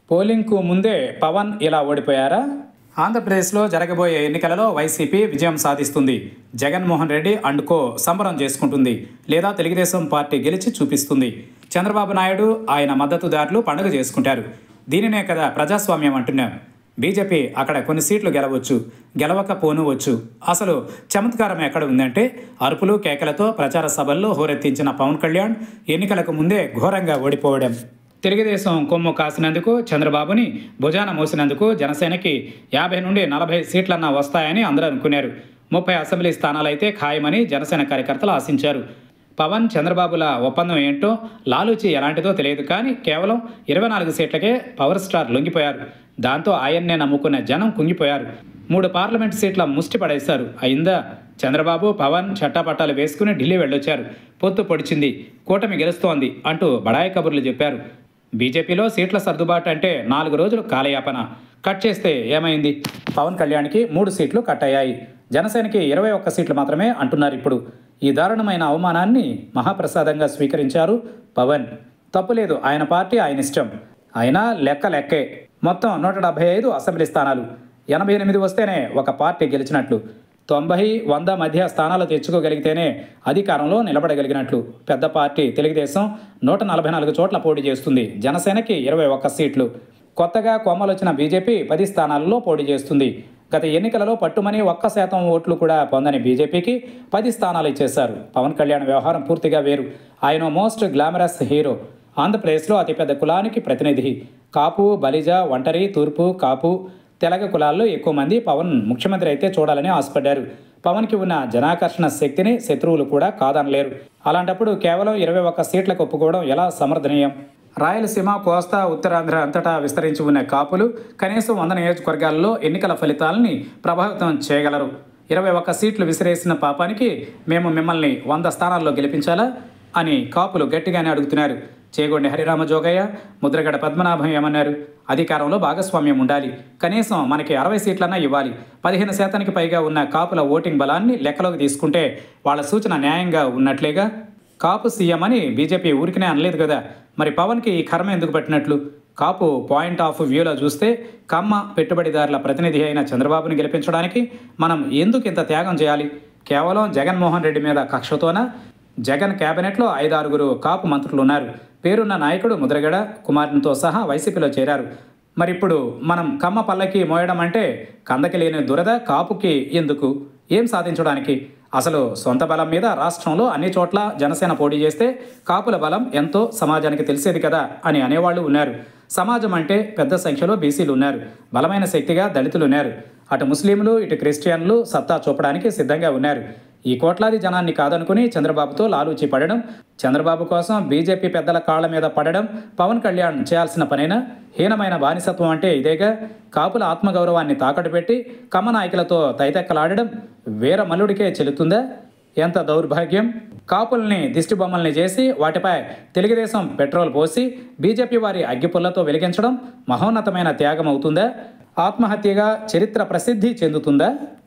పోలింగ్కు ముందే పవన్ ఇలా ఓడిపోయారా ఆంధ్రప్రదేశ్లో జరగబోయే ఎన్నికలలో వైసీపీ విజయం సాధిస్తుంది జగన్మోహన్ రెడ్డి అండ్ కో సంబరం చేసుకుంటుంది లేదా తెలుగుదేశం పార్టీ గెలిచి చూపిస్తుంది చంద్రబాబు నాయుడు ఆయన మద్దతుదారులు పండుగ చేసుకుంటారు దీనినే కదా ప్రజాస్వామ్యం అంటున్నాం బీజేపీ అక్కడ కొన్ని సీట్లు గెలవచ్చు గెలవకపోనువచ్చు అసలు చమత్కారం ఎక్కడ ఉందంటే అరుపులు కేకలతో ప్రచార సభల్లో హోరెత్తించిన పవన్ కళ్యాణ్ ఎన్నికలకు ముందే ఘోరంగా ఓడిపోవడం తెలుగుదేశం కొమ్ము కాసినందుకు చంద్రబాబుని భుజాన మోసినందుకు జనసేనకి యాభై నుండి నలభై సీట్లన్నా వస్తాయని అందరూ అనుకున్నారు ముప్పై అసెంబ్లీ స్థానాలైతే ఖాయమని జనసేన కార్యకర్తలు ఆశించారు పవన్ చంద్రబాబుల ఒప్పందం ఏంటో లాలూచి ఎలాంటిదో తెలియదు కానీ కేవలం ఇరవై నాలుగు సీట్లకే పవర్ స్టార్ లొంగిపోయారు దాంతో ఆయన్నే నమ్ముకున్న జనం కుంగిపోయారు మూడు పార్లమెంట్ సీట్ల ముష్టి పడేశారు అయిందా చంద్రబాబు పవన్ చట్టాపట్టాలు వేసుకుని ఢిల్లీ వెళ్ళొచ్చారు పొత్తు పొడిచింది కూటమి గెలుస్తోంది అంటూ బడాయి కబుర్లు చెప్పారు బీజేపీలో సీట్ల సర్దుబాటు అంటే నాలుగు రోజులు కాలయాపన కట్ చేస్తే ఏమైంది పవన్ కళ్యాణ్కి మూడు సీట్లు కట్ అయ్యాయి జనసేనకి ఇరవై ఒక్క సీట్లు మాత్రమే అంటున్నారు ఇప్పుడు ఈ దారుణమైన అవమానాన్ని మహాప్రసాదంగా స్వీకరించారు పవన్ తప్పులేదు ఆయన పార్టీ ఆయన ఇష్టం అయినా లెక్క లెక్కే మొత్తం నూట డెబ్బై ఐదు అసెంబ్లీ స్థానాలు ఎనభై ఎనిమిది వస్తేనే ఒక పార్టీ గెలిచినట్లు తొంభై వంద మధ్య స్థానాలు తెచ్చుకోగలిగితేనే అధికారంలో నిలబడగలిగినట్లు పెద్ద పార్టీ తెలుగుదేశం నూట నలభై నాలుగు చోట్ల పోటీ చేస్తుంది జనసేనకి ఇరవై ఒక్క సీట్లు కొత్తగా కొమ్మలొచ్చిన బీజేపీ పది స్థానాల్లో పోటీ చేస్తుంది గత ఎన్నికలలో పట్టుమని ఒక్క శాతం ఓట్లు కూడా పొందని బీజేపీకి పది స్థానాలు ఇచ్చేశారు పవన్ కళ్యాణ్ వ్యవహారం పూర్తిగా వేరు ఆయన మోస్ట్ గ్లామరస్ హీరో ఆంధ్రప్రదేశ్లో అతిపెద్ద కులానికి ప్రతినిధి కాపు బలిజ ఒంటరి తూర్పు కాపు తెలగ కులాల్లో ఎక్కువ మంది పవన్ ముఖ్యమంత్రి అయితే చూడాలని ఆశపడ్డారు పవన్కి ఉన్న జనాకర్షణ శక్తిని శత్రువులు కూడా కాదనలేరు అలాంటప్పుడు కేవలం ఇరవై ఒక్క సీట్లకు ఒప్పుకోవడం ఎలా సమర్థనీయం రాయలసీమ కోస్తా ఉత్తరాంధ్ర అంతటా విస్తరించి ఉన్న కాపులు కనీసం వంద నియోజకవర్గాల్లో ఎన్నికల ఫలితాలని ప్రభావితం చేయగలరు ఇరవై ఒక్క సీట్లు విసిరేసిన పాపానికి మేము మిమ్మల్ని వంద స్థానాల్లో గెలిపించాలా అని కాపులు గట్టిగానే అడుగుతున్నారు చేగొండి హరిరామ జోగయ్య ముద్రగడ పద్మనాభం ఏమన్నారు అధికారంలో భాగస్వామ్యం ఉండాలి కనీసం మనకి అరవై సీట్లన్నా ఇవ్వాలి పదిహేను శాతానికి పైగా ఉన్న కాపుల ఓటింగ్ బలాన్ని లెక్కలోకి తీసుకుంటే వాళ్ళ సూచన న్యాయంగా ఉన్నట్లేగా కాపు సీఎం అని బీజేపీ ఊరికనే అనలేదు కదా మరి పవన్కి ఈ కర్మ ఎందుకు పట్టినట్లు కాపు పాయింట్ ఆఫ్ వ్యూలో చూస్తే కమ్మ పెట్టుబడిదారుల ప్రతినిధి అయిన చంద్రబాబుని గెలిపించడానికి మనం ఎందుకు ఇంత త్యాగం చేయాలి కేవలం జగన్మోహన్ రెడ్డి మీద కక్షతోనా జగన్ కేబినెట్లో ఐదారుగురు కాపు మంత్రులు ఉన్నారు పేరున్న నాయకుడు ముద్రగడ కుమారునితో సహా వైసీపీలో చేరారు మరిప్పుడు మనం కమ్మ పల్లకి మోయడం అంటే కందకి లేని దురద కాపుకి ఎందుకు ఏం సాధించడానికి అసలు సొంత బలం మీద రాష్ట్రంలో అన్ని చోట్ల జనసేన పోటీ చేస్తే కాపుల బలం ఎంతో సమాజానికి తెలిసేది కదా అని అనేవాళ్ళు ఉన్నారు సమాజం అంటే పెద్ద సంఖ్యలో బీసీలు ఉన్నారు బలమైన శక్తిగా దళితులు ఉన్నారు అటు ముస్లింలు ఇటు క్రిస్టియన్లు సత్తా చూపడానికి సిద్ధంగా ఉన్నారు ఈ కోట్లాది జనాన్ని కాదనుకుని చంద్రబాబుతో లాలూచి పడడం చంద్రబాబు కోసం బీజేపీ పెద్దల కాళ్ల మీద పడడం పవన్ కళ్యాణ్ చేయాల్సిన పనైనా హీనమైన బానిసత్వం అంటే ఇదేగా కాపుల ఆత్మగౌరవాన్ని తాకట్టు పెట్టి కమ్మ నాయకులతో తైతెక్కలాడడం వీర మల్లుడికే చెల్లుతుందా ఎంత దౌర్భాగ్యం కాపుల్ని దిష్టి బొమ్మల్ని చేసి వాటిపై తెలుగుదేశం పెట్రోల్ పోసి బీజేపీ వారి అగ్గిపుల్లతో వెలిగించడం మహోన్నతమైన త్యాగం అవుతుందా ఆత్మహత్యగా చరిత్ర ప్రసిద్ధి చెందుతుందా